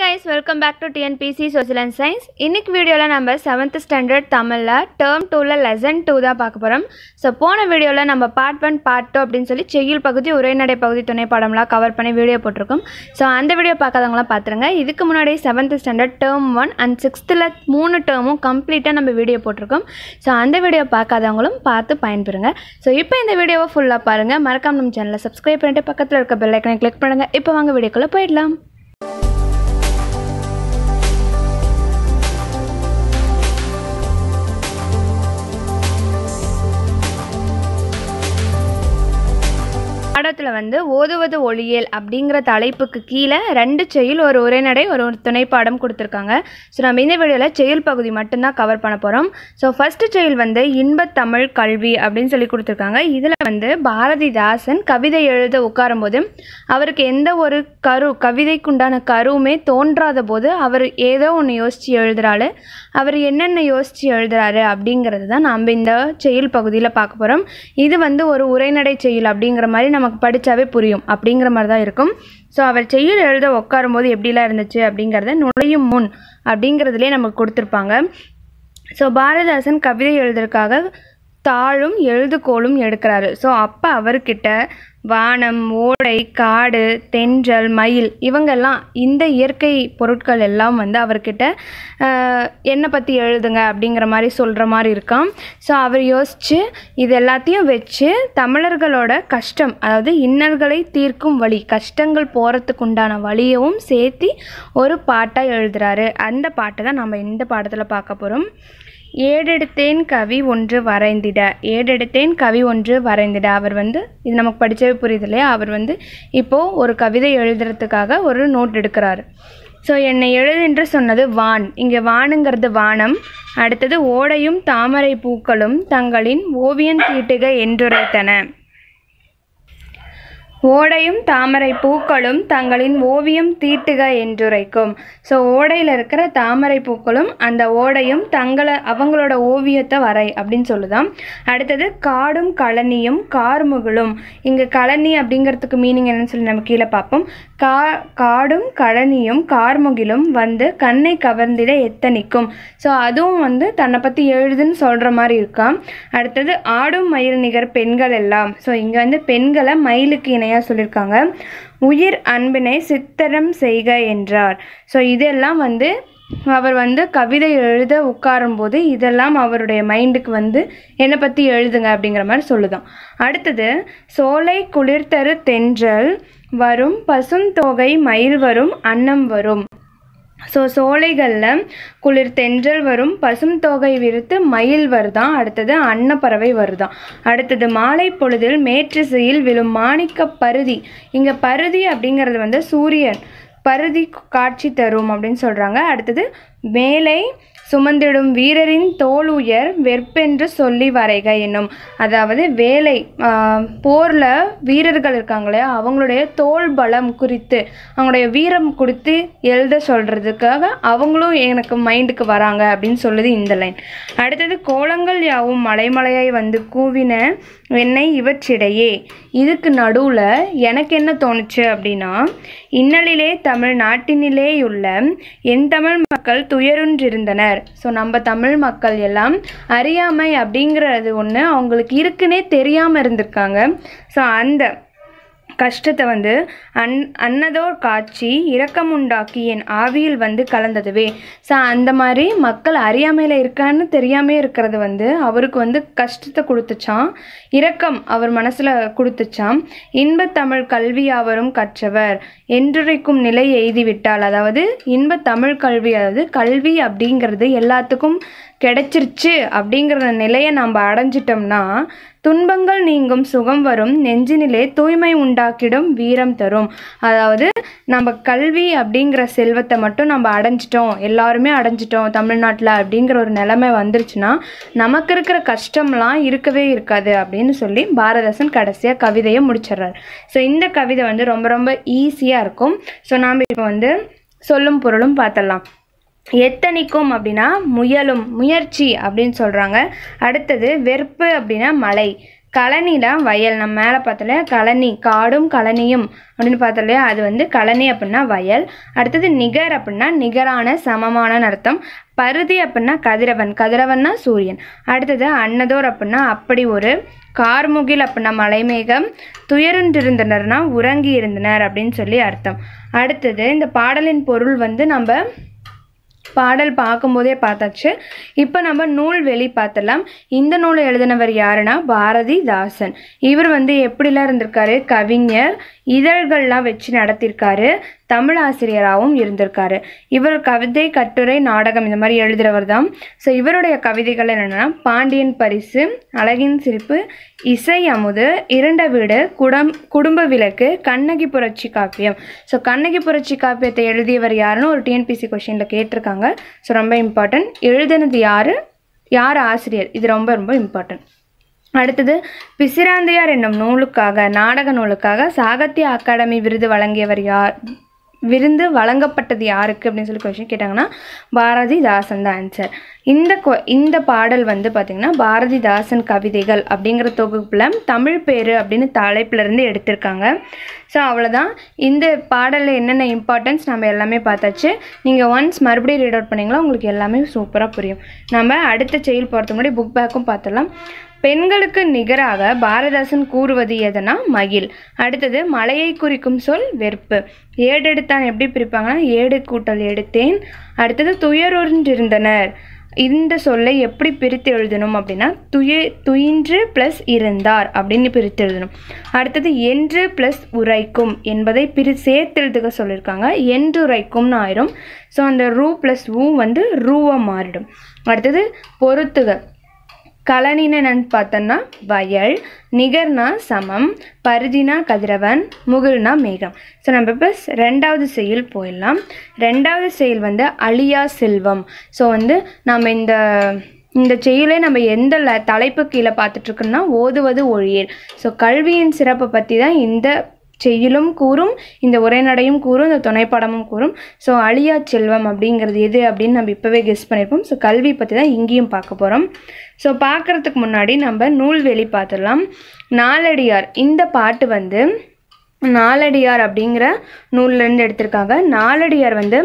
guys welcome back to TNPSC social and science இன்னைக்கு வீடியோவில் நம்ம செவன்த் ஸ்டாண்டர்ட் தமிழில் டேர்ம் டூவில் லெசன் டூ தான் பார்க்க போகிறோம் ஸோ போன வீடியோவில் நம்ம பார்ட் ஒன் பார்ட் டூ அப்படின்னு சொல்லி செய்யுள் பகுதி உரைநடை பகுதி துணை பாடம்லாம் கவர் பண்ணி வீடியோ போட்டிருக்கோம் ஸோ அந்த வீடியோ பார்க்காதவங்களாம் பார்த்துருங்க இதுக்கு முன்னாடி seventh standard term one and சிக்ஸ்த்தில் மூணு டேர்மும் கம்ப்ளீட்டாக நம்ம வீடியோ போட்டிருக்கோம் ஸோ அந்த வீடியோ பார்க்காதவங்களும் பார்த்து பயன்பெறுங்க ஸோ இப்போ இந்த வீடியோவை ஃபுல்லாக பாருங்கள் மறக்காம நம்ம சேனலை சப்ஸ்கிரைப் பண்ணிட்டு பக்கத்தில் இருக்க பெல் ஐக்கனை கிளிக் பண்ணுங்கள் இப்போ வாங்க வீடியோக்குள்ளே போயிடலாம் பாடத்தில் வந்து ஓதுவது ஒளியல் அப்படிங்கிற தலைப்புக்கு கீழே ரெண்டு செயல் ஒரு உரைநடை ஒரு ஒரு துணைப்பாடம் கொடுத்துருக்காங்க ஸோ நம்ம இந்த வீடியோவில் செயல் பகுதி மட்டும்தான் கவர் பண்ண போகிறோம் ஸோ ஃபஸ்ட்டு செயல் வந்து இன்பத் தமிழ் கல்வி அப்படின்னு சொல்லி கொடுத்துருக்காங்க இதில் வந்து பாரதிதாசன் கவிதை எழுத உட்காரும்போது அவருக்கு எந்த ஒரு கரு கவிதைக்குண்டான கருவுமே தோன்றாத போது அவர் ஏதோ ஒன்று யோசித்து எழுதுறாரு அவர் என்னென்ன யோசித்து எழுதுறாரு அப்படிங்கிறது தான் நம்ம இந்த செயல் பகுதியில் பார்க்க போகிறோம் இது வந்து ஒரு உரைநடை செயல் அப்படிங்கிற மாதிரி நமக்கு படித்தாவே புரியும் அப்படிங்கிற மாதிரி தான் இருக்கும் ஸோ அவர் செயல் எழுத உட்காரும்போது எப்படிலாம் இருந்துச்சு அப்படிங்கிறத நுழையும் முன் அப்படிங்கிறதுலே நமக்கு கொடுத்துருப்பாங்க ஸோ பாரதிதாசன் கவிதை எழுதுறதுக்காக தாழும் எழுதுகோலும் எடுக்கிறாரு ஸோ அப்போ அவர்கிட்ட வானம் ஓடை காடு தென்றல் மயில் இவங்கெல்லாம் இந்த இயற்கை பொருட்கள் எல்லாம் வந்து அவர்கிட்ட ஆஹ், என்னை பற்றி எழுதுங்க அப்படிங்கிற மாதிரி சொல்கிற மாதிரி இருக்கான் ஸோ அவர் யோசித்து இது எல்லாத்தையும் வச்சு தமிழர்களோட கஷ்டம் அதாவது இன்னல்களை தீர்க்கும் வழி கஷ்டங்கள் போகிறதுக்கு உண்டான வழியவும் சேர்த்து ஒரு பாட்டாக எழுதுறாரு அந்த பாட்டை தான் நம்ம இந்த பாடத்தில் பார்க்க போகிறோம் ஏடெடுத்தேன் கவி ஒன்று வரைந்திட ஏடெடுத்தேன் கவி ஒன்று வரைந்திட அவர் வந்து இது நமக்கு படித்தவே புரியுது இல்லையா அவர் வந்து இப்போது ஒரு கவிதை எழுதுறதுக்காக ஒரு நோட் எடுக்கிறாரு ஸோ என்னை எழுது என்று சொன்னது வான் இங்கே வானுங்கிறது வானம் அடுத்தது ஓடையும் தாமரை பூக்களும் தங்களின் ஓவியம் தீட்டுக என்றுரைத்தன ஓடையும் தாமரை பூக்களும் தங்களின் ஓவியம் தீட்டுக என்றுரைக்கும் ஸோ ஓடையில் இருக்கிற தாமரை பூக்களும் அந்த ஓடையும் தங்களை அவங்களோட ஓவியத்தை வரை அப்படின்னு சொல்லுதாம் அடுத்தது காடும் கழனியும் கார்முகிலும் இங்கே கழனி அப்படிங்கிறதுக்கு மீனிங் என்னன்னு சொல்லி நம்ம கீழே பார்ப்போம் கா காடும் கழனியும் கார்முகிலும் வந்து கண்ணை கவர்ந்திட எத்தனிக்கும் ஸோ அதுவும் வந்து தன்னை பற்றி எழுதுன்னு சொல்கிற மாதிரி இருக்காம் அடுத்தது ஆடும் மயில் நிகர் பெண்கள் எல்லாம் ஸோ இங்கே வந்து பெண்களை மயிலுக்கு இணையாக சொல்லியிருக்காங்க உயிர் அன்பினை சித்திரம் செய்க என்றார் ஸோ இதெல்லாம் வந்து அவர் வந்து கவிதை எழுத உட்காரும்போது இதெல்லாம் அவருடைய மைண்டுக்கு வந்து என்னை பற்றி எழுதுங்க அப்படிங்கிற மாதிரி சொல்லுதான் அடுத்தது சோலை குளிர்தரு தென்றல் வரும் பசுந்தொகை மயில் வரும் அன்னம் வரும் ஸோ சோலைகளில் குளிர் தென்றல் வரும் பசும் தோகை விரித்து மயில் வருதான் அடுத்தது அன்னப்பறவை வருதான் அடுத்தது மாலை பொழுதில் மேற்றிசையில் விழும் மாணிக்க பருதி இங்கே பருதி அப்படிங்கிறது வந்து சூரியன் பருதி காட்சி தரும் அப்படின்னு சொல்கிறாங்க அடுத்தது மேலை சுமந்திடும் வீரரின் தோல் உயர் வெற்பென்று சொல்லி வரைக என்னும் அதாவது வேலை போரில் வீரர்கள் இருக்காங்களே அவங்களுடைய தோல் பலம் குறித்து அவங்களுடைய வீரம் குறித்து எழுத சொல்கிறதுக்காக அவங்களும் எனக்கு மைண்டுக்கு வராங்க அப்படின்னு சொல்லுது இந்த லைன் அடுத்தது கோலங்கள் யாவும் மலைமலையாய் வந்து கூவின என்னை இவற்றிடையே இதுக்கு நடுவில் எனக்கு என்ன தோணுச்சு அப்படின்னா இன்னலிலே தமிழ் நாட்டினிலேயுள்ள என் தமிழ் மக்கள் துயருன்றிருந்தனர் ஸோ நம்ம தமிழ் மக்கள் எல்லாம் அறியாமை அப்படிங்கிறது ஒன்று அவங்களுக்கு இருக்குன்னே தெரியாமல் இருந்திருக்காங்க ஸோ அந்த கஷ்டத்தை வந்து அன் அன்னதோர் காட்சி இரக்கமுண்டாக்கி என் ஆவியில் வந்து கலந்ததுவே ஸோ அந்த மாதிரி மக்கள் அறியாமையில் இருக்கான்னு தெரியாமே இருக்கிறது வந்து அவருக்கு வந்து கஷ்டத்தை கொடுத்துச்சான் இரக்கம் அவர் மனசில் கொடுத்துச்சாம் இன்பத் தமிழ் கல்வி அவரும் கற்றவர் என்றுரைக்கும் நிலை எய்திவிட்டால் அதாவது இன்பத் தமிழ் கல்வி அதாவது கல்வி அப்படிங்கிறது எல்லாத்துக்கும் கிடைச்சிருச்சு அப்படிங்கிற நிலையை நம்ம அடைஞ்சிட்டோம்னா துன்பங்கள் நீங்கும் சுகம் வரும் நெஞ்சினிலே தூய்மை உண்டாக்கிடும் வீரம் தரும் அதாவது நம்ம கல்வி அப்படிங்கிற செல்வத்தை மட்டும் நம்ம அடைஞ்சிட்டோம் எல்லாருமே அடைஞ்சிட்டோம் தமிழ்நாட்டில் அப்படிங்கிற ஒரு நிலைமை வந்துருச்சுன்னா நமக்கு இருக்கிற கஷ்டம்லாம் இருக்கவே இருக்காது அப்படின்னு சொல்லி பாரதாசன் கடைசியாக கவிதையை முடிச்சிடுறாரு ஸோ இந்த கவிதை வந்து ரொம்ப ரொம்ப ஈஸியாக இருக்கும் ஸோ நாம் இப்போ வந்து சொல்லும் பொருளும் பார்த்துடலாம் எத்தனிக்கும் அப்படின்னா முயலும் முயற்சி அப்படின்னு சொல்கிறாங்க அடுத்தது வெறுப்பு அப்படின்னா மலை கழனில வயல் நம்ம மேலே பார்த்தோம் கழனி காடும் கழனியும் அப்படின்னு பார்த்தோம் இல்லையா அது வந்து கழனி அப்படின்னா வயல் அடுத்தது நிகர் அப்படின்னா நிகரான சமமான அர்த்தம் பருதி அப்படின்னா கதிரவன் கதிரவன்னா சூரியன் அடுத்தது அன்னதோர் அப்படின்னா அப்படி ஒரு கார்முகில் அப்படின்னா மலைமேகம் துயருண்டிருந்தனர்னா உறங்கி இருந்தனர் அப்படின்னு சொல்லி அர்த்தம் அடுத்தது இந்த பாடலின் பொருள் வந்து நம்ம பாடல் பார்க்கும்போதே பார்த்தாச்சு இப்போ நம்ம நூல்வெளி பார்த்தலாம் இந்த நூலை எழுதினவர் யாருன்னா பாரதிதாசன் இவர் வந்து எப்படிலாம் இருந்திருக்காரு கவிஞர் இதழ்கள்லாம் வச்சு நடத்தியிருக்காரு தமிழ் ஆசிரியராகவும் இருந்திருக்காரு இவர் கவிதை கட்டுரை நாடகம் இந்த மாதிரி எழுதுகிறவர் தான் ஸோ இவருடைய கவிதைகள் என்னென்னா பாண்டியன் பரிசு அழகின் சிரிப்பு இசை அமுது இரண்ட வீடு குடம் குடும்ப விளக்கு கண்ணகி புரட்சி காப்பியம் ஸோ கண்ணகி புரட்சி காப்பியத்தை எழுதியவர் யாருன்னு ஒரு டிஎன்பிசி கொஷினில் கேட்டிருக்காங்க ஸோ ரொம்ப இம்பார்ட்டன்ட் எழுதினது யார் யார் ஆசிரியர் இது ரொம்ப ரொம்ப இம்பார்ட்டன்ட் அடுத்தது பிசிராந்தையார் என்னும் நூலுக்காக நாடக நூலுக்காக சாகித்ய அகாடமி விருது வழங்கியவர் யார் விருந்து வழங்கப்பட்டது யாருக்கு அப்படின்னு சொல்லி கொஷின் கேட்டாங்கன்னா பாரதிதாசன் தான் ஆன்சர் இந்த கொ இந்த பாடல் வந்து பார்த்திங்கன்னா பாரதிதாசன் கவிதைகள் அப்படிங்கிற தொகுப்பில் தமிழ் பேர் அப்படின்னு தலைப்புலேருந்து எடுத்திருக்காங்க ஸோ அவ்வளோதான் இந்த பாடலில் என்னென்ன இம்பார்ட்டன்ஸ் நம்ம எல்லாமே பார்த்தாச்சு நீங்கள் ஒன்ஸ் மறுபடியும் ரீட் அவுட் பண்ணிங்களா உங்களுக்கு எல்லாமே சூப்பராக புரியும் நம்ம அடுத்த செயல் போகிறதுக்கு முன்னாடி புக் பேக்கும் பார்த்துடலாம் பெண்களுக்கு நிகராக பாரதாசன் கூறுவது எதனா மகிழ் அடுத்தது மலையை குறிக்கும் சொல் வெறுப்பு ஏடெடுத்தான் எப்படி பிரிப்பாங்கன்னா ஏடு கூட்டல் எடுத்தேன் அடுத்தது துயருண்டிருந்தனர் இந்த சொல்லை எப்படி பிரித்து எழுதணும் அப்படின்னா துய துயின்று ப்ளஸ் இருந்தார் அப்படின்னு பிரித்து எழுதணும் அடுத்தது என்று ப்ளஸ் உரைக்கும் என்பதை பிரி சேர்த்து எழுதுக சொல்லியிருக்காங்க என்று உரைக்கும்னு ஆயிரும் ஸோ அந்த ரூ ப்ளஸ் ஊ வந்து ரூவாக மாறிடும் அடுத்தது பொறுத்துக கலனின்னு என்னன்னு பார்த்தோன்னா வயல் நிகர்னா சமம் பருதினா கதிரவன் முகில்னா மேகம் ஸோ நம்ம இப்போ ரெண்டாவது செயல் போயிடலாம் ரெண்டாவது செயல் வந்து அழியா செல்வம் ஸோ வந்து நம்ம இந்த இந்த செயலே நம்ம எந்த ல தலைப்பு கீழே பார்த்துட்ருக்கோம்னா ஓதுவது ஒழியேல் ஸோ கல்வியின் சிறப்பை பற்றி தான் இந்த செய்யுளும் கூறும் இந்த உரைநடையும் கூறும் இந்த துணைப்படமும் கூறும் ஸோ அழியா செல்வம் அப்படிங்கிறது எது அப்படின்னு நம்ம இப்போவே கெஸ் பண்ணியிருப்போம் ஸோ கல்வி பற்றி தான் இங்கேயும் பார்க்க போகிறோம் ஸோ பார்க்குறதுக்கு முன்னாடி நம்ம நூல்வெளி பார்த்துடலாம் நாலடியார் இந்த பாட்டு வந்து நாலடியார் அப்படிங்கிற நூல்லேருந்து எடுத்திருக்காங்க நாலடியார் வந்து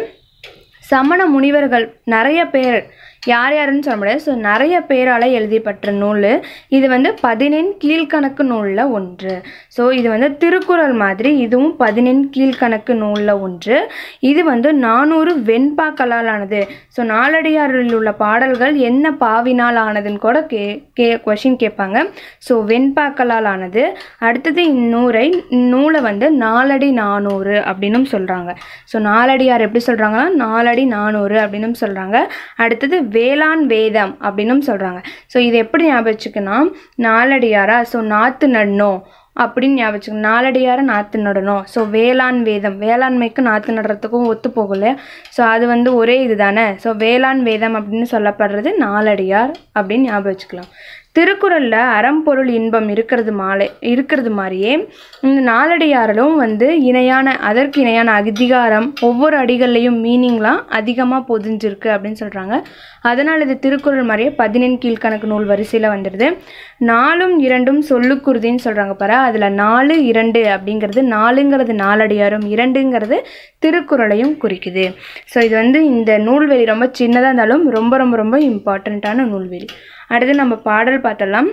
சமண முனிவர்கள் நிறைய பேர் யார் யாருன்னு சொல்ல முடியாது ஸோ நிறைய பேரால் எழுதப்பட்ட நூல் இது வந்து பதினெண் கீழ்கணக்கு நூலில் ஒன்று ஸோ இது வந்து திருக்குறள் மாதிரி இதுவும் பதினெண் கீழ்கணக்கு நூலில் ஒன்று இது வந்து நானூறு வெண்பாக்களால் ஆனது ஸோ நாலடியாரில் உள்ள பாடல்கள் என்ன பாவினால் ஆனதுன்னு கூட கே கே கொஷின் கேட்பாங்க ஸோ வெண்பாக்களால் ஆனது அடுத்தது இந்நூரை இந்நூலை வந்து நாலடி நானூறு அப்படின்னும் சொல்கிறாங்க ஸோ நாலடியார் எப்படி சொல்கிறாங்கன்னா நாலடி நானூறு அப்படின்னும் சொல்கிறாங்க அடுத்தது வேளாண் வேதம் அப்படின்னும் சொல்கிறாங்க ஸோ இது எப்படி ஞாபகம் வச்சுக்கன்னா நாலடியாரா ஸோ நாற்று நடணும் அப்படின்னு ஞாபகம் வச்சுக்கணும் நாலடியார நாற்று நடணும் ஸோ வேளாண் வேதம் வேளாண்மைக்கு நாற்று நடுறதுக்கும் ஒத்து போகல ஸோ அது வந்து ஒரே இது தானே ஸோ வேளாண் வேதம் அப்படின்னு சொல்லப்படுறது நாலடியார் அப்படின்னு ஞாபகம் வச்சுக்கலாம் திருக்குறளில் அறம்பொருள் இன்பம் இருக்கிறது மாலை இருக்கிறது மாதிரியே இந்த நாலடியாரிலும் வந்து இணையான அதற்கு இணையான அதிகாரம் ஒவ்வொரு அடிகள்லையும் மீனிங்லாம் அதிகமாக பொதிஞ்சிருக்கு அப்படின்னு சொல்கிறாங்க அதனால் இது திருக்குறள் மாதிரியே பதினெண் கீழ்கணக்கு நூல் வரிசையில் வந்துடுது நாலும் இரண்டும் சொல்லுக்குருதின்னு சொல்கிறாங்க பாரு அதில் நாலு இரண்டு அப்படிங்கிறது நாலுங்கிறது நாலடியாரும் இரண்டுங்கிறது திருக்குறளையும் குறிக்குது ஸோ இது வந்து இந்த நூல்வெளி ரொம்ப சின்னதாக இருந்தாலும் ரொம்ப ரொம்ப ரொம்ப இம்பார்ட்டண்ட்டான நூல்வெளி அடுத்து நம்ம பாடல் பார்த்தலாம்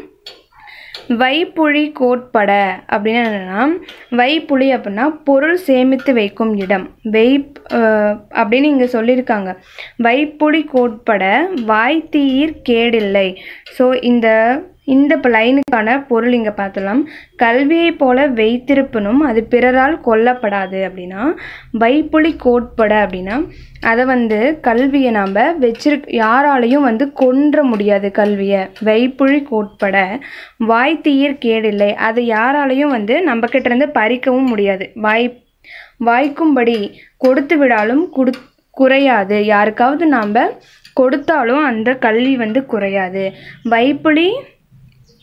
வைப்புழி கோட்பட அப்படின்னு என்னென்னா வைப்புழி அப்படின்னா பொருள் சேமித்து வைக்கும் இடம் வைப் அஹ், அப்படின்னு இங்கே சொல்லியிருக்காங்க வைப்புழி கோட்பட வாய்த்தீர் கேடில்லை ஸோ இந்த இந்த லைனுக்கான பொருள் இங்கே பார்த்தலாம் கல்வியைப் போல வைத்திருப்பினும் அது பிறரால் கொல்லப்படாது அப்படின்னா வைப்புலி கோட்பட அப்படின்னா அதை வந்து கல்வியை நாம் வச்சிருக் யாராலையும் வந்து கொன்ற முடியாது கல்வியை வைப்புழி கோட்பட வாய்த்தீர் கேடில்லை அதை யாராலையும் வந்து நம்ம கிட்ட இருந்து பறிக்கவும் முடியாது வாய் வாய்க்கும்படி கொடுத்து விடாலும் குடு குறையாது யாருக்காவது நாம் கொடுத்தாலும் அந்த கல்வி வந்து குறையாது வைப்புலி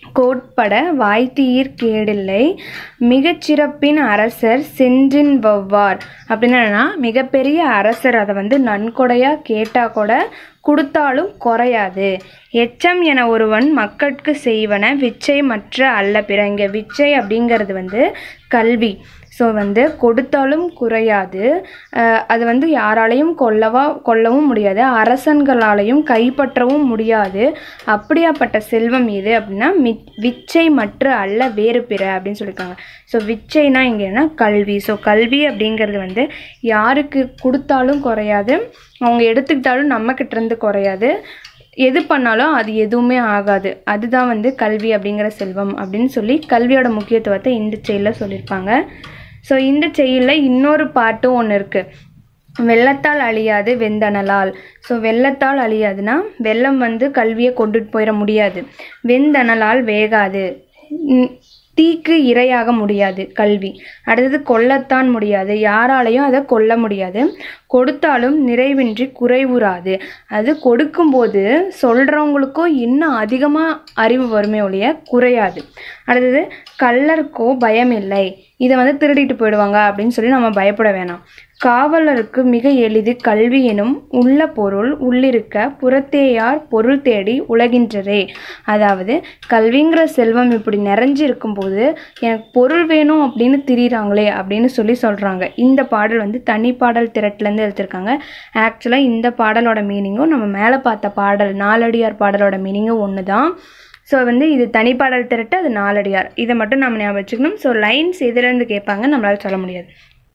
கோட்பட வாய்த்தீர் கேடில்லை மிகச்சிறப்பின் அரசர் சென்றின் வவ்வார் அப்படின்னு என்னன்னா மிகப்பெரிய அரசர் அதை வந்து நன்கொடையாக கேட்டால் கூட கொடுத்தாலும் குறையாது எச்சம் என ஒருவன் மக்கட்கு செய்வன விச்சை மற்ற அல்ல பிற இங்கே விச்சை அப்படிங்கிறது வந்து கல்வி ஸோ வந்து கொடுத்தாலும் குறையாது அஹ் அது வந்து யாராலையும் கொல்லவா கொல்லவும் முடியாது அரசன்களாலையும் கைப்பற்றவும் முடியாது அப்படியாப்பட்ட செல்வம் எது அப்படின்னா மி விச்சை மற்ற அல்ல வேறு பிற அப்படின்னு சொல்லியிருக்காங்க ஸோ விச்சைனா இங்கே என்ன கல்வி ஸோ கல்வி அப்படிங்கிறது வந்து யாருக்கு கொடுத்தாலும் குறையாது அவங்க எடுத்துக்கிட்டாலும் நம்மக்கிட்ட இருந்து குறையாது எது பண்ணாலும் அது எதுவுமே ஆகாது அதுதான் வந்து கல்வி அப்படிங்கிற செல்வம் அப்படின்னு சொல்லி கல்வியோட முக்கியத்துவத்தை இந்த செயலில் சொல்லியிருப்பாங்க ஸோ இந்த செயலில் இன்னொரு பாட்டும் ஒன்று இருக்குது வெள்ளத்தால் அழியாது வெந்தணலால் ஸோ வெள்ளத்தால் அழியாதுன்னா வெள்ளம் வந்து கல்வியை கொண்டுட்டு போயிட முடியாது வெந்தணலால் வேகாது ம், தீக்கு இரையாக முடியாது கல்வி அடுத்தது கொல்லத்தான் முடியாது யாராலையும் அதை கொல்ல முடியாது கொடுத்தாலும் நிறைவின்றி குறைவுறாது அது கொடுக்கும்போது சொல்கிறவங்களுக்கும் இன்னும் அதிகமாக அறிவு வருமே ஒழிய குறையாது அடுத்தது கள்ளருக்கோ பயம் இல்லை இதை வந்து திருடிட்டு போயிடுவாங்க அப்படின்னு சொல்லி நம்ம பயப்பட வேணாம் காவலருக்கு மிக எளிது கல்வி எனும் உள்ள பொருள் உள்ளிருக்க புறத்தேயார் பொருள் தேடி உலகின்றரே அதாவது கல்விங்கிற செல்வம் இப்படி நிறைஞ்சு இருக்கும்போது எனக்கு பொருள் வேணும் அப்படின்னு திரியிறாங்களே அப்படின்னு சொல்லி சொல்கிறாங்க இந்த பாடல் வந்து தனி பாடல் திரட்டுலேருந்து எடுத்திருக்காங்க ஆக்சுவலாக இந்த பாடலோட மீனிங்கும் நம்ம மேலே பார்த்த பாடல் நாலடியார் பாடலோட மீனிங்கும் ஒன்று தான் ஸோ வந்து இது தனிப்பாடல் திரட்டு அது நாலடியார் இதை மட்டும் நம்ம ஞாபகம் வச்சுக்கணும் ஸோ லைன்ஸ் எதுலேருந்து கேட்பாங்க நம்மளால சொல்ல முடியாது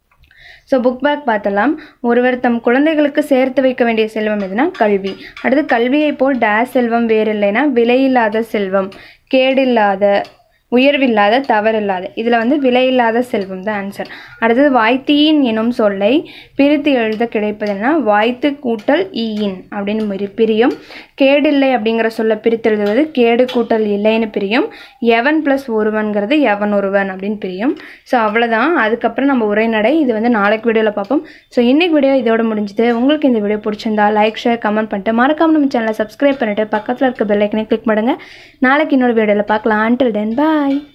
ஸோ புக் பேக் பார்த்தலாம் ஒருவர் தம் குழந்தைகளுக்கு சேர்த்து வைக்க வேண்டிய செல்வம் எதுனா கல்வி அடுத்து கல்வியைப் போல் டேஸ் செல்வம் வேறு இல்லைன்னா விலையில்லாத செல்வம் கேடில்லாத உயர்வில்லாத தவறில்லாத இதில் வந்து விலையில்லாத செல்வம் தான் ஆன்சர் அடுத்தது வாய்த்தீயின் எனும் சொல்லை பிரித்து எழுத கிடைப்பதுன்னா வாய்த்து கூட்டல் ஈயின் அப்படின்னு பிரி- பிரியும் கேடில்லை அப்படிங்கிற சொல்ல பிரித்து எழுதுவது கேடு கூட்டல் இல்லைன்னு பிரியும் எவன் ப்ளஸ் ஒருவன்கிறது எவன் ஒருவன் அப்படின்னு பிரியும் ஸோ அவ்வளோதான் அதுக்கப்புறம் நம்ம உரைநடை இது வந்து நாளைக்கு வீடியோவில் பார்ப்போம் ஸோ இன்னைக்கு வீடியோ இதோட முடிஞ்சுது உங்களுக்கு இந்த வீடியோ பிடிச்சிருந்தா லைக் ஷேர் கமெண்ட் பண்ணிட்டு மறக்காம நம்ம சேனலை சப்ஸ்கிரைப் பண்ணிட்டு பக்கத்தில் இருக்க பெல் ஐக்கனை கிளிக் பண்ணுங்க நாளைக்கு இன்னொரு வீடியோவில் பார்க்கலாம் until then bye